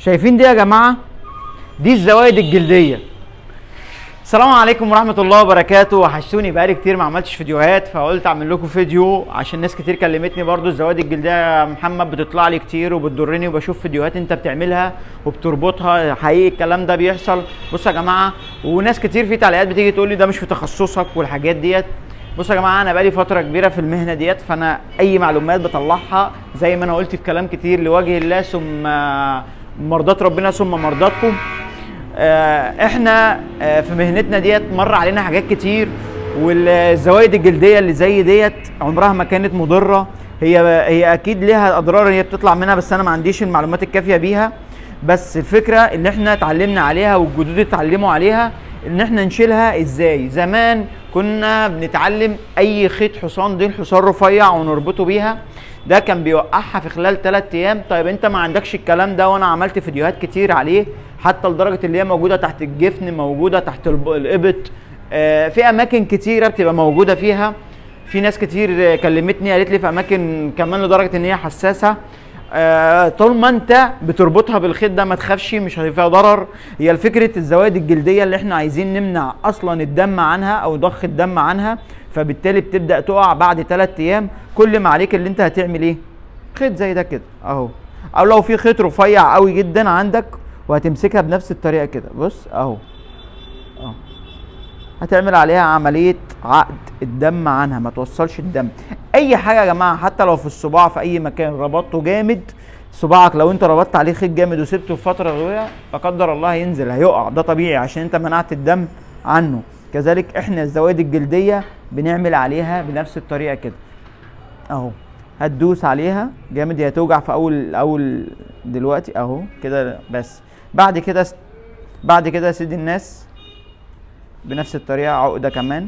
شايفين دي يا جماعه دي الزوايد الجلديه السلام عليكم ورحمه الله وبركاته وحشتوني بقالي كتير ما عملتش فيديوهات فقلت اعمل لكم فيديو عشان ناس كتير كلمتني برضو الزوايد الجلديه يا محمد بتطلع لي كتير وبتضرني وبشوف فيديوهات انت بتعملها وبتربطها حقيقي الكلام ده بيحصل بصوا يا جماعه وناس كتير في تعليقات بتيجي تقول لي ده مش في تخصصك والحاجات ديت بصوا يا جماعه انا بقالي فتره كبيره في المهنه ديت فانا اي معلومات بطلعها زي ما انا قلت في كلام كتير لوجه الله ثم مرضات ربنا ثم مرضاتكم آه، احنا آه، في مهنتنا ديت مر علينا حاجات كتير والزوايد الجلديه اللي زي ديت عمرها ما كانت مضره هي هي اكيد ليها اضرار هي بتطلع منها بس انا ما عنديش المعلومات الكافيه بيها بس الفكره اللي احنا اتعلمنا عليها والجدود اتعلموا عليها ان احنا نشيلها ازاي زمان كنا بنتعلم اي خيط حصان ديل حصان رفيع ونربطه بيها ده كان بيوقعها في خلال 3 ايام طيب انت ما عندكش الكلام ده وانا عملت فيديوهات كتير عليه حتى لدرجه اللي هي موجوده تحت الجفن موجوده تحت الب- الابط آه، في اماكن كتيره بتبقى موجوده فيها في ناس كتير آه، كلمتني قالت لي في اماكن كمان لدرجه ان هي حساسه آه، طول ما انت بتربطها بالخيط ده ما تخافش مش هيبقى فيها ضرر هي الفكره الزوايد الجلديه اللي احنا عايزين نمنع اصلا الدم عنها او ضخ الدم عنها فبالتالي بتبدا تقع بعد 3 ايام كل ما عليك اللي انت هتعمل ايه خيط زي ده كده اهو او لو في خيط رفيع قوي جدا عندك وهتمسكها بنفس الطريقه كده بص اهو اهو هتعمل عليها عمليه عقد الدم عنها ما توصلش الدم اي حاجه يا جماعه حتى لو في الصباع في اي مكان ربطته جامد صباعك لو انت ربطت عليه خيط جامد وسبته فتره طويله لا قدر الله هينزل هيقع ده طبيعي عشان انت منعت الدم عنه كذلك احنا الزوايد الجلديه بنعمل عليها بنفس الطريقه كده اهو هتدوس عليها جامد هي هتوجع في اول اول دلوقتي اهو كده بس بعد كده س- بعد كده يا سيدي الناس بنفس الطريقه عقده كمان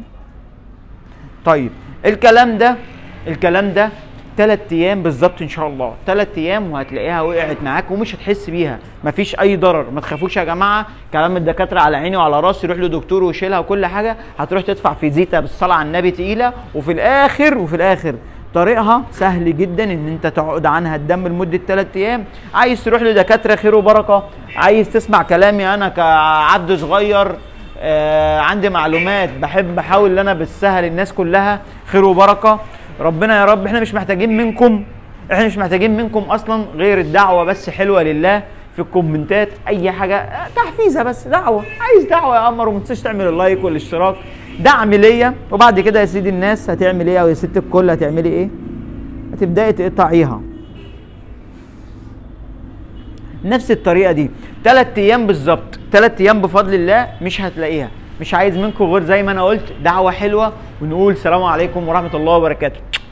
طيب الكلام ده الكلام ده تلات ايام بالظبط ان شاء الله تلات ايام وهتلاقيها وقعت معاك ومش هتحس بيها مفيش اي ضرر ما تخافوش يا جماعه كلام الدكاتره على عيني وعلى راسي روح لدكتور ويشيلها وكل حاجه هتروح تدفع فيزيتا بالصلاه على النبي تقيله وفي الاخر وفي الاخر طريقها سهل جدا ان انت تقعد عنها الدم لمده 3 ايام عايز تروح لدكاتره خير وبركه عايز تسمع كلامي انا كعبد صغير آه عندي معلومات بحب بحاول ان انا بتسهل الناس كلها خير وبركه ربنا يا رب احنا مش محتاجين منكم احنا مش محتاجين منكم اصلا غير الدعوه بس حلوه لله في الكومنتات اي حاجه آه، تحفيزه بس دعوه عايز دعوه يا قمر وما تنساش تعمل اللايك والاشتراك دعم ليا وبعد كده يا سيدي الناس هتعمل ايه او يا ست الكل هتعملي ايه هتبداي تقطعيها نفس الطريقه دي ثلاث ايام بالظبط ثلاث ايام بفضل الله مش هتلاقيها مش عايز منكم غير زي ما انا قلت دعوه حلوه ونقول سلام عليكم ورحمه الله وبركاته